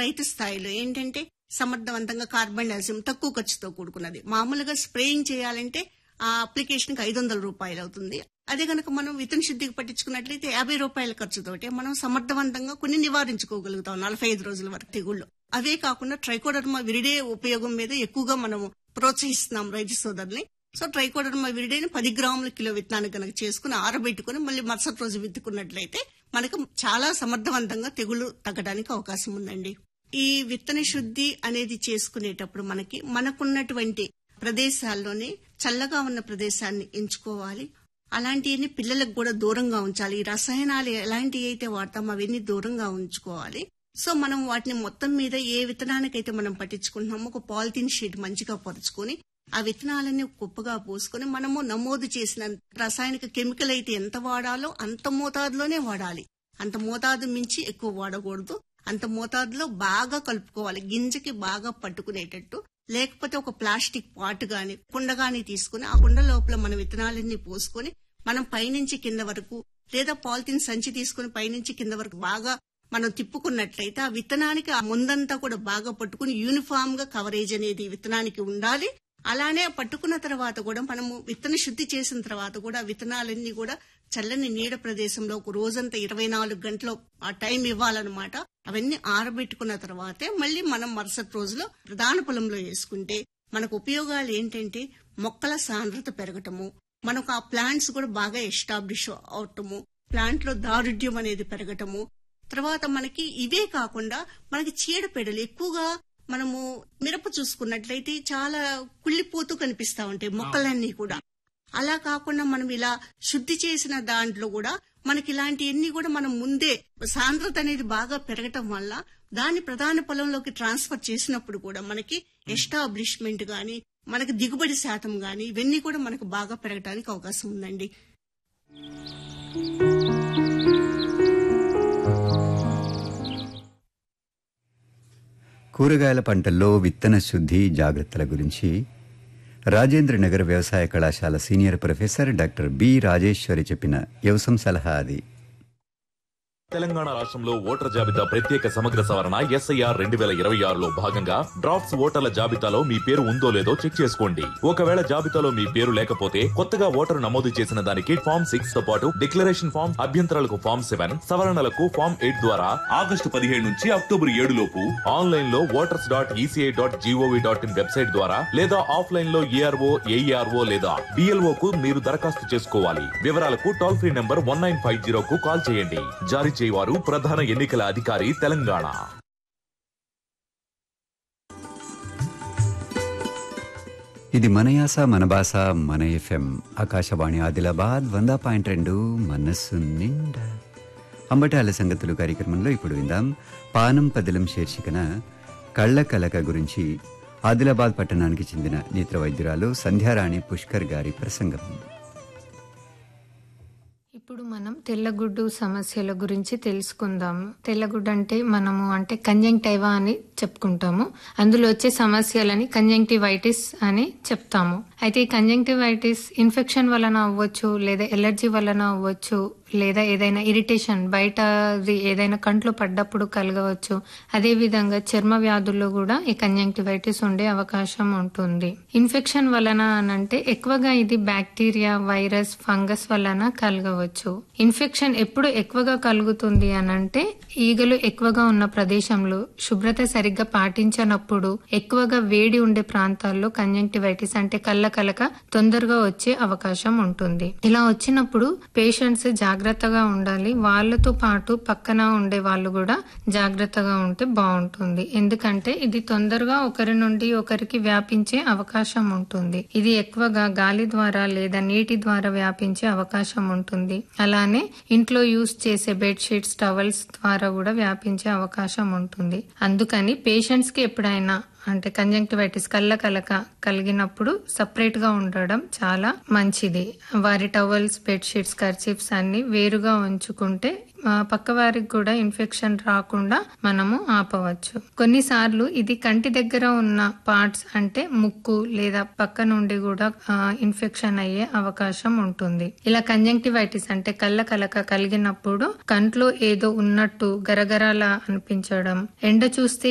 రైతు స్థాయిలో ఏంటంటే సమర్థవంతంగా కార్బన్ డైఆక్సైడ్ తక్కువ ఖర్చుతో కూడుకున్నది మామూలుగా స్ప్రేయింగ్ చేయాలంటే ఆ అప్లికేషన్ కి ఐదు వందల రూపాయలు అవుతుంది అదే కనుక మనం విత్తన శుద్ధికి పట్టించుకున్నట్లయితే యాభై రూపాయల ఖర్చుతోటి మనం సమర్థవంతంగా కొన్ని నివారించుకోగలుగుతాం నలభై ఐదు రోజుల వరకు తెగుళ్ళు అవే కాకుండా ట్రైకోడర్మా విరిడే ఉపయోగం మీద ఎక్కువగా మనము ప్రోత్సహిస్తున్నాం రైతు సోదరుని సో ట్రైకోడర్మా విరిడేని పది గ్రాముల కిలో విత్తనాన్ని కనుక చేసుకుని ఆరబెట్టుకుని మళ్ళీ మరుసటి రోజు విత్తుకున్నట్లయితే మనకు చాలా సమర్థవంతంగా తెగులు తగ్గడానికి అవకాశం ఉందండి ఈ విత్తన శుద్ధి అనేది చేసుకునేటప్పుడు మనకి మనకున్నటువంటి ప్రదేశాల్లోనే చల్లగా ఉన్న ప్రదేశాన్ని ఎంచుకోవాలి అలాంటివన్నీ పిల్లలకు కూడా దూరంగా ఉంచాలి ఈ రసాయనాలు ఎలాంటివి అయితే వాడతామో అవన్నీ దూరంగా ఉంచుకోవాలి సో మనం వాటిని మొత్తం మీద ఏ విత్తనానికైతే మనం పట్టించుకుంటున్నామో ఒక పాలిథిన్ షీట్ మంచిగా పరుచుకొని ఆ విత్తనాలన్నీ కుప్పగా పోసుకొని మనము నమోదు చేసిన రసాయనిక కెమికల్ అయితే ఎంత వాడాలో అంత మోతాదులోనే వాడాలి అంత మోతాదు మించి ఎక్కువ వాడకూడదు అంత మోతాదులో బాగా కలుపుకోవాలి గింజకి బాగా పట్టుకునేటట్టు లేకపోతే ఒక ప్లాస్టిక్ పాట్ గాని కుండ గాని తీసుకుని ఆ కుండ లోపల మన విత్తనాలన్నీ పోసుకొని మనం పైనుంచి కింద వరకు లేదా పాలిథిన్ సంచి తీసుకుని పైనుంచి కింద వరకు బాగా మనం తిప్పుకున్నట్లయితే ఆ విత్తనానికి ఆ ముందంతా కూడా బాగా పట్టుకుని యూనిఫామ్ గా కవరేజ్ అనేది విత్తనానికి ఉండాలి అలానే పట్టుకున్న తర్వాత కూడా మనము విత్తన శుద్ధి చేసిన తర్వాత కూడా ఆ విత్తనాలన్నీ కూడా చల్లని నీడ ప్రదేశంలో ఒక రోజంతా ఇరవై నాలుగు గంటలు ఆ టైం ఇవ్వాలన్నమాట అవన్నీ ఆరబెట్టుకున్న తర్వాతే మళ్ళీ మనం మరుసటి రోజులో ప్రధాన పొలంలో వేసుకుంటే మనకు ఉపయోగాలు ఏంటంటే మొక్కల సాంద్రత పెరగటము మనకు ఆ ప్లాంట్స్ కూడా బాగా ఎస్టాబ్లిష్ అవటము ప్లాంట్ లో దారుఢ్యం అనేది పెరగటము తర్వాత మనకి ఇవే కాకుండా మనకి చీడపీడలు ఎక్కువగా మనము మిరప చూసుకున్నట్లయితే చాలా కుళ్ళిపోతూ కనిపిస్తా ఉంటాయి మొక్కలన్నీ కూడా అలా కాకుండా మనం ఇలా శుద్ధి చేసిన దాంట్లో కూడా మనకి ఇలాంటివన్నీ కూడా మనం ముందే సాంద్రత అనేది బాగా పెరగటం వల్ల దాన్ని ప్రధాన పొలంలోకి ట్రాన్స్ఫర్ చేసినప్పుడు కూడా మనకి ఎస్టాబ్లిష్మెంట్ గాని మనకి దిగుబడి శాతం గాని ఇవన్నీ కూడా మనకు బాగా పెరగడానికి అవకాశం ఉందండి కూరగాయల పంటల్లో విత్తన శుద్ధి జాగ్రత్తల గురించి రాజేంద్ర నగర్ వ్యవసాయ కళాశాల senior professor doctor B Rajeshwari చెప్పిన వ్యవసాయ సలహా అది తెలంగాణ రాష్ట్రంలో ఓటర్ జాబితా ప్రత్యేక సమగ్ర సవరణ ఎస్ఐఆర్ రెండు వేల ఇరవై ఆరులో భాగంగా డ్రాఫ్ట్స్ ఓటర్ల జాబితాలో మీ పేరు ఉందో లేదో చెక్ చేసుకోండి ఒకవేళ జాబితాలో మీ పేరు లేకపోతే కొత్తగా ఓటరు నమోదు చేసిన దానికి ఫామ్ సిక్స్ తో పాటు డిక్లరేషన్ ఫామ్ అభ్యంతరాలకు ఫామ్ సెవెన్ సవరణలకు ఫామ్ ఎయిట్ ద్వారా ఆగస్టు పదిహేడు నుంచి అక్టోబర్ ఏడు లోపు ఆన్లైన్ లో voters dot E C I dot G O V dot in website ద్వారా లేదా ఆఫ్లైన్ లో ఏఆర్ఓ ఏఈఆర్ఓ లేదా బిఎల్ఓ కు మీరు దరఖాస్తు చేసుకోవాలి వివరాలకు toll free number one nine five zero కు కాల్ చేయండి జారీ చేయవారు ప్రధాన ఎన్నికల అధికారి తెలంగాణ ఇది మన యాస మన భాష మన ఎఫ్ఎం ఆకాశవాణి ఆదిలాబాద్ వంద పాయింట్ రెండు మనస్సు నిండా అంబటాల సంగతులు కార్యక్రమంలో ఇప్పుడు విందాం పానం పదిలం శీర్షికన కళ్ళ కలక గురించి ఆదిలాబాద్ పట్టణానికి చెందిన నేత్ర వైద్యురాలు సంధ్యారాణి పుష్కర్ గారి ప్రసంగం ఇప్పుడు మనం తెల్లగుడ్డు సమస్యల గురించి తెలుసుకుందాము తెల్లగుడ్డు అంటే మనము అంటే కంజంక్టైవా అని చెప్పుకుంటాము అందులో వచ్చే సమస్యలని కంజంక్టివైటిస్ అని చెప్తాము అయితే ఈ కంజంక్టివైటిస్ ఇన్ఫెక్షన్ వలన అవ్వచ్చు లేదా ఎలర్జీ వలన అవ్వచ్చు లేదా ఏదైనా ఇరిటేషన్ బయట ఏదైనా కంట్లో పడ్డప్పుడు కలగవచ్చు అదే విధంగా చర్మ వ్యాధుల్లో కూడా ఈ కంజంక్టివైటిస్ ఉండే అవకాశం ఉంటుంది ఇన్ఫెక్షన్ వలన అనంటే ఎక్కువగా ఇది బ్యాక్టీరియా వైరస్ ఫంగస్ వలన కలగవచ్చు ఇన్ఫెక్షన్ ఎప్పుడు ఎక్కువగా కలుగుతుంది అనంటే ఈగలు ఎక్కువగా ఉన్న ప్రదేశంలో శుభ్రత సరిగ్గా పాటించనప్పుడు ఎక్కువగా వేడి ఉండే ప్రాంతాల్లో కంజంక్టివైటిస్ అంటే కళ్ళ కలక తొందరగా వచ్చే అవకాశం ఉంటుంది ఇలా వచ్చినప్పుడు పేషెంట్స్ జాగ్రత్తగా ఉండాలి వాళ్ళతో పాటు పక్కన ఉండే వాళ్ళు కూడా జాగ్రత్తగా ఉంటే బాగుంటుంది ఎందుకంటే ఇది తొందరగా ఒకరి నుండి ఒకరికి వ్యాపించే అవకాశం ఉంటుంది ఇది ఎక్కువగా గాలి ద్వారా లేదా నీటి ద్వారా వ్యాపించే అవకాశం ఉంటుంది అలానే ఇంట్లో యూస్ చేసే బెడ్షీట్స్ టవల్స్ ద్వారా కూడా వ్యాపించే అవకాశం ఉంటుంది అందుకని పేషెంట్స్ కి ఎప్పుడైనా అంటే కంజంక్టివైటిస్ కళ్ళ కలక కలిగినప్పుడు సపరేట్ గా ఉండడం చాలా మంచిది వారి టవల్స్ బెడ్షీట్స్ కర్చిప్స్ అన్ని వేరుగా ఉంచుకుంటే ఆ, పక్క వారికి కూడా ఇన్ఫెక్షన్ రాకుండా మనము ఆపవచ్చు కొన్నిసార్లు ఇది కంటి దగ్గర ఉన్న పార్ట్స్ అంటే ముక్కు లేదా పక్క నుండి కూడా ఆ, ఇన్ఫెక్షన్ అయ్యే అవకాశం ఉంటుంది ఇలా కంజంక్టివైటిస్ అంటే కళ్ళ కలక కలిగినప్పుడు కంట్లో ఏదో ఉన్నట్టు గరగరలా అనిపించడం ఎండ చూస్తే